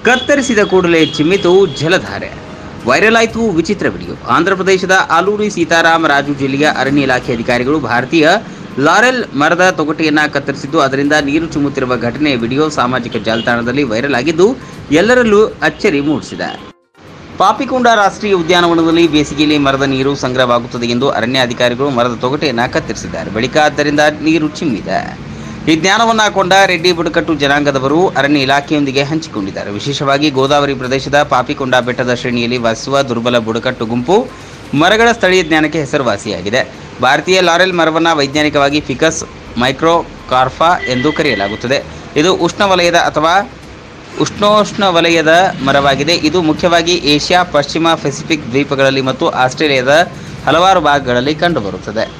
ಕತ್ತರಿಸಿದ ಕೂಡಲೇ ಚಿಮ್ಮಿತು ಜಲಧಾರೆ ವೈರಲ್ ಆಯಿತು ವಿಚಿತ್ರ ವಿಡಿಯೋ ಆಂಧ್ರಪ್ರದೇಶದ ಆಲೂರಿ ಸೀತಾರಾಮ ರಾಜು ಜಿಲ್ಲೆಯ ಅರಣ್ಯ ಇಲಾಖೆ ಅಧಿಕಾರಿಗಳು ಭಾರತೀಯ ಲಾರೆಲ್ ಮರದ ತೊಗಟೆಯನ್ನ ಕತ್ತರಿಸಿದ್ದು ಅದರಿಂದ ನೀರು ಚಿಮ್ಮುತ್ತಿರುವ ಘಟನೆಯ ವಿಡಿಯೋ ಸಾಮಾಜಿಕ ಜಾಲತಾಣದಲ್ಲಿ ವೈರಲ್ ಆಗಿದ್ದು ಎಲ್ಲರಲ್ಲೂ ಅಚ್ಚರಿ ಮೂಡಿಸಿದೆ ಪಾಪಿಕೊಂಡ ರಾಷ್ಟ್ರೀಯ ಉದ್ಯಾನವನದಲ್ಲಿ ಬೇಸಿಗೆಯಲ್ಲಿ ಮರದ ನೀರು ಸಂಗ್ರಹವಾಗುತ್ತದೆ ಎಂದು ಅರಣ್ಯ ಅಧಿಕಾರಿಗಳು ಮರದ ತೊಗಟೆಯನ್ನು ಕತ್ತರಿಸಿದ್ದಾರೆ ಬಳಿಕ ಆದ್ದರಿಂದ ನೀರು ಚಿಮ್ಮಿದೆ ಈ ಜ್ಞಾನವನ್ನ ಕೊಂಡ ರೆಡ್ಡಿ ಬುಡಕಟ್ಟು ಜನಾಂಗದವರು ಅರಣ್ಯ ಇಲಾಖೆಯೊಂದಿಗೆ ಹಂಚಿಕೊಂಡಿದ್ದಾರೆ ವಿಶೇಷವಾಗಿ ಗೋದಾವರಿ ಪ್ರದೇಶದ ಪಾಪಿಕೊಂಡ ಬೆಟ್ಟದ ಶ್ರೇಣಿಯಲ್ಲಿ ವಾಸಿಸುವ ದುರ್ಬಲ ಬುಡಕಟ್ಟು ಗುಂಪು ಮರಗಳ ಸ್ಥಳೀಯ ಜ್ಞಾನಕ್ಕೆ ಹೆಸರುವಾಸಿಯಾಗಿದೆ ಭಾರತೀಯ ಲಾರೆಲ್ ಮರವನ್ನು ವೈಜ್ಞಾನಿಕವಾಗಿ ಫಿಕಸ್ ಮೈಕ್ರೋಕಾರ್ಫಾ ಎಂದು ಕರೆಯಲಾಗುತ್ತದೆ ಇದು ಉಷ್ಣವಲಯದ ಅಥವಾ ಉಷ್ಣೋಷ್ಣ ವಲಯದ ಮರವಾಗಿದೆ ಇದು ಮುಖ್ಯವಾಗಿ ಏಷ್ಯಾ ಪಶ್ಚಿಮ ಪೆಸಿಫಿಕ್ ದ್ವೀಪಗಳಲ್ಲಿ ಮತ್ತು ಆಸ್ಟ್ರೇಲಿಯಾದ ಹಲವಾರು ಭಾಗಗಳಲ್ಲಿ ಕಂಡುಬರುತ್ತದೆ